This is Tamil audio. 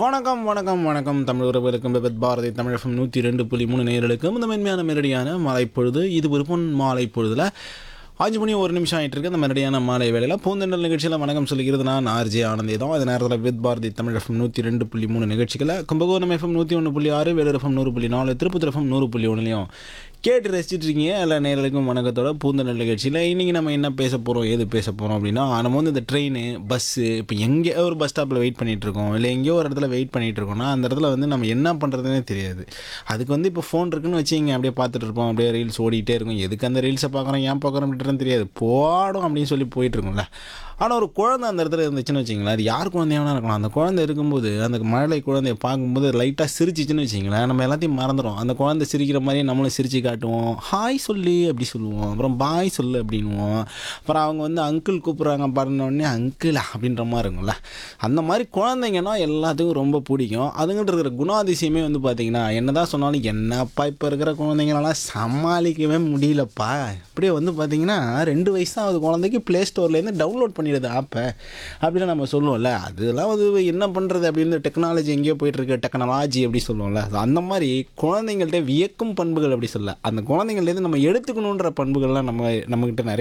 வணக்கம் வணக்கம் வணக்கம் தமிழ் உறவுகளுக்கும் விபத் பாரதி தமிழகம் நூற்றி ரெண்டு புள்ளி மூணு நேர்களுக்கும் இந்த மென்மையான மெரடியான மாலை பொழுது இது ஒரு பொன் மாலை பொழுதுல அஞ்சு மணி ஒரு நிமிஷம் ஆகிட்டு இருக்கு அந்த மெரடியான மாலை வேலையில் பூந்தெண்டல் நிகழ்ச்சியில் வணக்கம் சொல்லிக்கிறது நான் ஆர்ஜே ஆனந்தே தான் அது நேரத்தில் வித் பாரதி தமிழ் எஃப்எம் நூற்றி ரெண்டு புள்ளி மூணு நிகழ்ச்சிகளை கும்பகோணம் எஃப்எம் நூற்றி ஒன்று புள்ளி ஆறு வேலூர் எஃப்எம் நூறு புள்ளி நாலு திருப்பத்தூர் எஃப்எம் நூறு புள்ளி ஒன்றுலையும் கேட்டு ரசிச்சிட்டு இருக்கீங்க எல்லா நேரலுக்கும் வணக்கத்தோட பூந்தெண்டல் நிகழ்ச்சியில் இன்றைக்கி நம்ம என்ன பேச போகிறோம் ஏது பேச போகிறோம் அப்படின்னா நம்ம வந்து இந்த ட்ரெயின் பஸ்ஸு இப்போ எங்கே ஒரு பஸ் ஸ்டாப்பில் வெயிட் பண்ணிகிட்டு இருக்கோம் இல்லை எங்கேயோ ஒரு இடத்துல வெயிட் பண்ணிகிட்டு இருக்கோம்னா அந்த இடத்துல வந்து நம்ம என்ன பண்ணுறதுனே தெரியாது அதுக்கு வந்து இப்போ ஃபோன் இருக்குன்னு வச்சுங்க அப்படியே பார்த்துட்டு இருப்போம் அப்படியே ரீல்ஸ் ஓடிட்டே இருக்கும் எதுக்கு அந்த ரீல்ஸை பார்க்குறோம் ஏன் பார்க்குறோம் அப்படின்றது தெரியாது போடும் அப்படின்னு சொல்லி போயிட்டு இருக்கும்ல ஆனால் ஒரு குழந்தை அந்த இடத்துல இருந்துச்சுன்னு வச்சிங்களேன் அது யார் குழந்தையான இருக்கலாம் அந்த குழந்தை இருக்கும்போது அந்த மழலை குழந்தைய பார்க்கும்போது லைட்டாக சிரிச்சிச்சுன்னு வச்சிங்களேன் நம்ம எல்லாத்தையும் மறந்துடும் அந்த குழந்தை சிரிக்கிற மாதிரியே நம்மளும் சிரிச்சு காட்டுவோம் ஹாய் சொல்லு அப்படி சொல்லுவோம் அப்புறம் பாய் சொல்லு அப்படின்வோம் அப்புறம் அவங்க வந்து அங்கிள் கூப்பிட்றாங்க பாருன்னொடனே அங்கிள் அப்படின்ற மாதிரி இருக்கும்ல அந்த மாதிரி குழந்தைங்கன்னா எல்லாத்துக்கும் ரொம்ப பிடிக்கும் அதுங்கிட்ட இருக்கிற குணாதிசயமே வந்து பார்த்தீங்கன்னா என்னதான் சொன்னாலும் என்னப்பா இப்போ இருக்கிற குழந்தைங்களெல்லாம் சமாளிக்கவே முடியலப்பா இப்படியே வந்து பார்த்தீங்கன்னா ரெண்டு வயசு தான் ஆகுது குழந்தைக்கு ப்ளே ஸ்டோர்லேருந்து டவுன்லோட் பண்ணிடுது ஆப்பை அப்படின்னு நம்ம சொல்லுவோம்ல அதெல்லாம் வந்து என்ன பண்ணுறது அப்படின்னு டெக்னாலஜி எங்கேயோ போயிட்டுருக்கு டெக்னாலஜி அப்படி சொல்லுவோம்ல அது அந்த மாதிரி குழந்தைங்கள்ட்ட வியக்கும் பண்புகள் அப்படி சொல்ல அந்த குழந்தைங்கள்லேருந்து நம்ம எடுத்துக்கணுன்ற பண்புகள்லாம் நம்ம நம்மக்கிட்ட நிறைய